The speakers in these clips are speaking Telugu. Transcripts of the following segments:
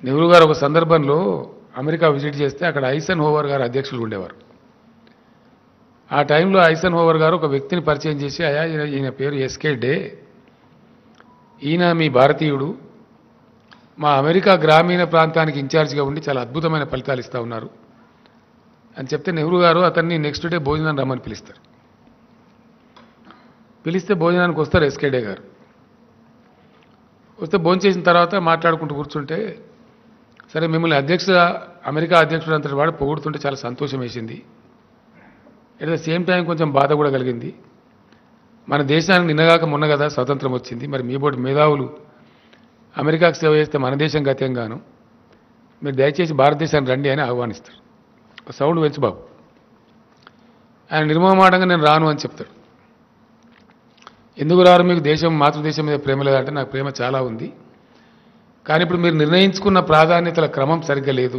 నెహ్రూ గారు ఒక సందర్భంలో అమెరికా విజిట్ చేస్తే అక్కడ ఐసన్ హోవర్ గారు అధ్యక్షులు ఉండేవారు ఆ టైంలో ఐసన్ హోవర్ గారు ఒక వ్యక్తిని పరిచయం చేసి అయా ఈయన- ఈయన పేరు ఎస్కే డే ఈయన మీ భారతీయుడు మా అమెరికా గ్రామీణ ప్రాంతానికి ఇన్ఛార్జిగా ఉండి చాలా అద్భుతమైన ఫలితాలు ఇస్తూ ఉన్నారు అని చెప్తే నెహ్రూ గారు అతన్ని నెక్స్ట్ డే భోజనాన్ని రమ్మని పిలుస్తారు పిలిస్తే భోజనానికి వస్తారు ఎస్కే డే గారు వస్తే భోజనం చేసిన తర్వాత మాట్లాడుకుంటూ కూర్చుంటే సరే మిమ్మల్ని అధ్యక్ష అమెరికా అధ్యక్షుడు అంతటి వాడు పొగుడుతుంటే చాలా సంతోషం వేసింది ఎట్ ద సేమ్ టైం కొంచెం బాధ కూడా కలిగింది మన దేశానికి నిన్నగాక మొన్న కదా స్వతంత్రం వచ్చింది మరి మీ బోటి మేధావులు అమెరికాకు సేవ చేస్తే మన దేశం గత్యంగాను మీరు దయచేసి భారతదేశానికి రండి అని ఆహ్వానిస్తారు ఒక సౌండ్ పెంచు బాబు ఆయన నిర్మమాటంగా నేను రాను అని చెప్తాడు ఎందుకు రారు మీకు దేశం మాతృదేశం మీద ప్రేమ లేదంటే నాకు ప్రేమ చాలా ఉంది కానీ ఇప్పుడు మీరు నిర్ణయించుకున్న ప్రాధాన్యతల క్రమం సరిగ్గా లేదు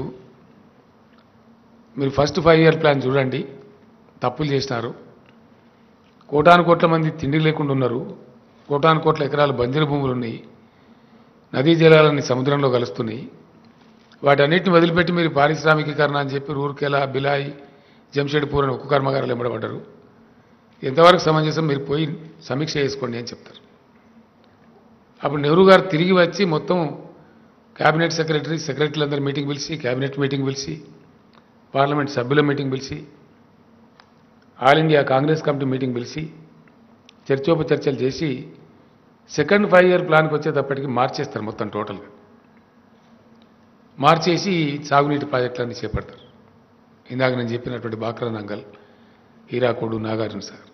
మీరు ఫస్ట్ ఫైవ్ ఇయర్ ప్లాన్ చూడండి తప్పులు చేసినారు కోటాను కోట్ల మంది తిండి లేకుండా ఉన్నారు కోటాను కోట్ల ఎకరాల బంజరు భూములు ఉన్నాయి నదీ జలాలన్నీ సముద్రంలో కలుస్తున్నాయి వాటన్నిటిని వదిలిపెట్టి మీరు పారిశ్రామికీకరణ అని చెప్పి రూర్కెలా బిలాయి జంషెడ్పూర్ అని ఉక్కు కర్మాగారాలు ఎంబడబడ్డారు ఎంతవరకు సమంజసం మీరు పోయి సమీక్ష చేసుకోండి అని చెప్తారు అప్పుడు నెహ్రూ గారు తిరిగి వచ్చి మొత్తం క్యాబినెట్ సెక్రటరీ సెక్రటరీలందరూ మీటింగ్ పిలిచి క్యాబినెట్ మీటింగ్ పిలిచి పార్లమెంట్ సభ్యుల మీటింగ్ పిలిచి All India Congress Committee meeting పిలిచి చర్చోపచర్చలు చేసి సెకండ్ ఫైవ్ ఇయర్ ప్లాన్కి వచ్చేటప్పటికి మార్చేస్తారు మొత్తం టోటల్గా మార్చేసి సాగునీటి ప్రాజెక్టులన్నీ చేపడతారు ఇందాక నేను చెప్పినటువంటి బాక్రా నంగల్ హీరాకోడు నాగార్జున సాగర్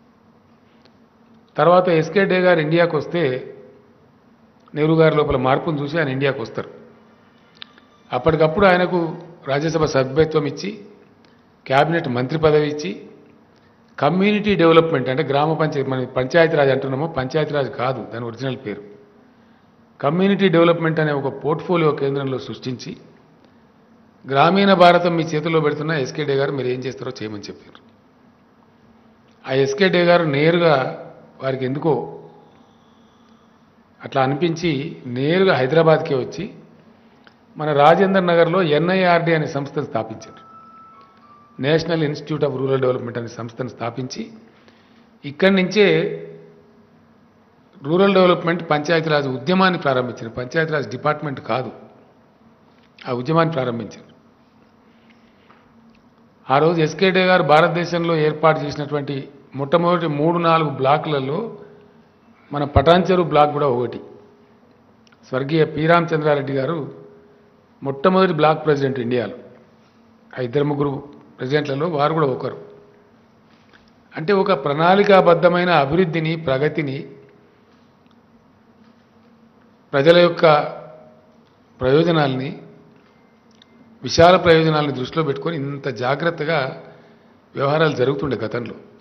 తర్వాత ఎస్కే డే గారు ఇండియాకు వస్తే నెహ్రూ గారి లోపల మార్పును చూసి ఆయన ఇండియాకు వస్తారు అప్పటికప్పుడు ఆయనకు రాజ్యసభ సభ్యత్వం ఇచ్చి క్యాబినెట్ మంత్రి పదవి ఇచ్చి కమ్యూనిటీ డెవలప్మెంట్ అంటే గ్రామ పంచాయతీ మన పంచాయతీరాజ్ అంటున్నామో పంచాయతీరాజ్ కాదు దాని ఒరిజినల్ పేరు కమ్యూనిటీ డెవలప్మెంట్ అనే ఒక పోర్ట్ఫోలియో కేంద్రంలో సృష్టించి గ్రామీణ భారతం మీ చేతిలో పెడుతున్న ఎస్కే డే గారు మీరు ఏం చేస్తారో చేయమని చెప్పారు ఆ ఎస్కే డే గారు నేరుగా వారికి ఎందుకో అట్లా అనిపించి నేరుగా హైదరాబాద్కే వచ్చి మన రాజేందర్ నగర్లో ఎన్ఐఆర్డి అనే సంస్థను స్థాపించారు National Institute of Rural Development అనే సంస్థను స్థాపించి ఇక్కడి నుంచే రూరల్ డెవలప్మెంట్ పంచాయతీరాజ్ ఉద్యమాన్ని ప్రారంభించారు పంచాయతీరాజ్ డిపార్ట్మెంట్ కాదు ఆ ఉద్యమాన్ని ప్రారంభించారు ఆ రోజు ఎస్కేడే గారు భారతదేశంలో ఏర్పాటు చేసినటువంటి మొట్టమొదటి మూడు నాలుగు బ్లాకులలో మన పటాన్చెరు బ్లాక్ కూడా ఒకటి స్వర్గీయ పి రామచంద్రారెడ్డి గారు మొట్టమొదటి బ్లాక్ ప్రెసిడెంట్ ఇండియాలో ఆ ఇద్దరు ముగ్గురు ప్రెసిడెంట్లలో వారు కూడా ఒకరు అంటే ఒక ప్రణాళికాబద్ధమైన అభివృద్ధిని ప్రగతిని ప్రజల యొక్క ప్రయోజనాల్ని విశాల ప్రయోజనాలను దృష్టిలో పెట్టుకొని ఇంత జాగ్రత్తగా వ్యవహారాలు జరుగుతుండే గతంలో